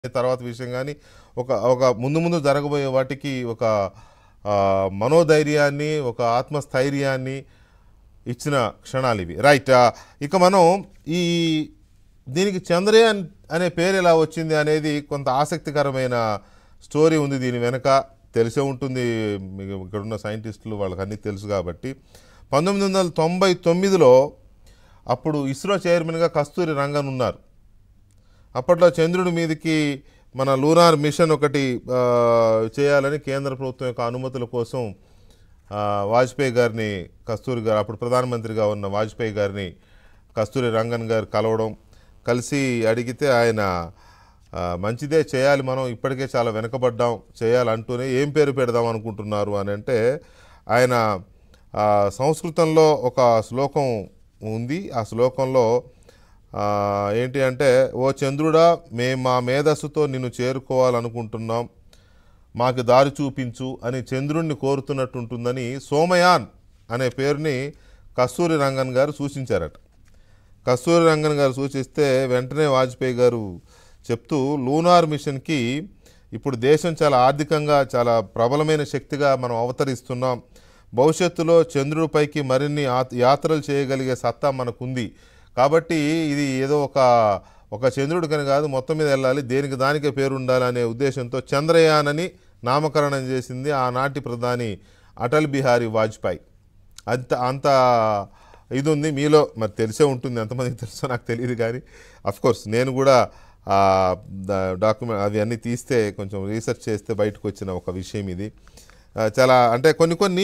తర్వాత విషయం కానీ ఒక ఒక ముందు ముందు జరగబోయే వాటికి ఒక ఆ, మనోధైర్యాన్ని ఒక ఆత్మస్థైర్యాన్ని ఇచ్చిన క్షణాలు ఇవి రైట్ ఆ, ఇక మనం ఈ దీనికి చంద్రయాన్ అనే పేరు ఎలా వచ్చింది అనేది కొంత ఆసక్తికరమైన స్టోరీ ఉంది దీని వెనక తెలిసే ఉంటుంది మీకు ఇక్కడ ఉన్న సైంటిస్టులు వాళ్ళకి అన్నీ తెలుసు కాబట్టి పంతొమ్మిది వందల తొంభై తొమ్మిదిలో అప్పుడు ఇస్రో చైర్మన్గా కస్తూరి రంగన్ ఉన్నారు అప్పట్లో చంద్రుడి మీదకి మన లూనార్ మిషన్ ఒకటి ఆ, చేయాలని కేంద్ర ప్రభుత్వం యొక్క అనుమతుల కోసం ఆ, వాజ్పేయి గారిని కస్తూరి గారు అప్పుడు ప్రధానమంత్రిగా ఉన్న వాజ్పేయి గారిని కస్తూరి రంగన్ గారు కలవడం కలిసి అడిగితే ఆయన ఆ, మంచిదే చేయాలి మనం ఇప్పటికే చాలా వెనకబడ్డాం చేయాలంటూనే ఏం పేరు పెడదాం అనుకుంటున్నారు అని అంటే ఆయన ఆ, సంస్కృతంలో ఒక శ్లోకం ఉంది ఆ శ్లోకంలో ఆ, ఏంటి అంటే ఓ చంద్రుడా మేము మా మేధస్సుతో నిన్ను చేరుకోవాలనుకుంటున్నాం మాకు దారి చూపించు అని చంద్రుణ్ణి కోరుతున్నట్టుంటుందని సోమయాన్ అనే పేరుని కస్తూరి రంగన్ గారు సూచించారట కస్తూరి రంగన్ గారు సూచిస్తే వెంటనే వాజ్పేయి గారు చెప్తూ లూనార్ మిషన్కి ఇప్పుడు దేశం చాలా ఆర్థికంగా చాలా ప్రబలమైన శక్తిగా మనం అవతరిస్తున్నాం భవిష్యత్తులో చంద్రుడిపైకి మరిన్ని ఆ- యాత్రలు చేయగలిగే సత్తా మనకుంది కాబట్టి ఇది ఏదో ఒక ఒక చంద్రుడికని కాదు మొత్తం మీద వెళ్ళాలి దేనికి దానికే పేరు ఉండాలనే ఉద్దేశంతో చంద్రయాన్ అని నామకరణం చేసింది ఆనాటి ప్రధాని అటల్ బిహారీ వాజ్పేయి అంత అంత ఇది ఉంది మీలో మరి తెలిసే ఉంటుంది ఎంతమందికి తెలుసో నాకు తెలియదు కానీ కోర్స్ నేను కూడా డాక్యుమెంట్ అవి అన్నీ తీస్తే కొంచెం రీసెర్చ్ చేస్తే బయటకు వచ్చిన ఒక విషయం ఇది ఆ, చాలా అంటే కొన్ని కొన్ని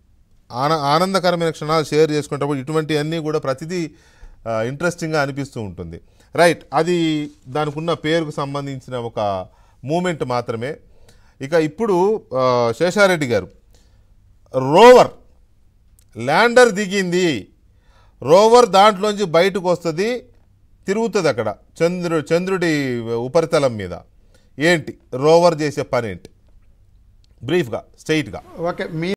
ఆన ఆనందకరమైన క్షణాలు షేర్ చేసుకునేటప్పుడు ఇటువంటివన్నీ కూడా ప్రతిదీ ఇంట్రెస్టింగ్గా అనిపిస్తూ ఉంటుంది రైట్ అది దానికి ఉన్న పేరుకు సంబంధించిన ఒక మూమెంట్ మాత్రమే ఇక ఇప్పుడు ఆ, శేషారెడ్డి గారు రోవర్ ల్యాండర్ దిగింది రోవర్ దాంట్లోంచి బయటకు వస్తుంది తిరుగుతుంది అక్కడ చంద్రుడు చంద్రుడి ఉపరితలం మీద ఏంటి రోవర్ చేసే పని ఏంటి బ్రీఫ్గా స్ట్రైట్గా ఓకే మీ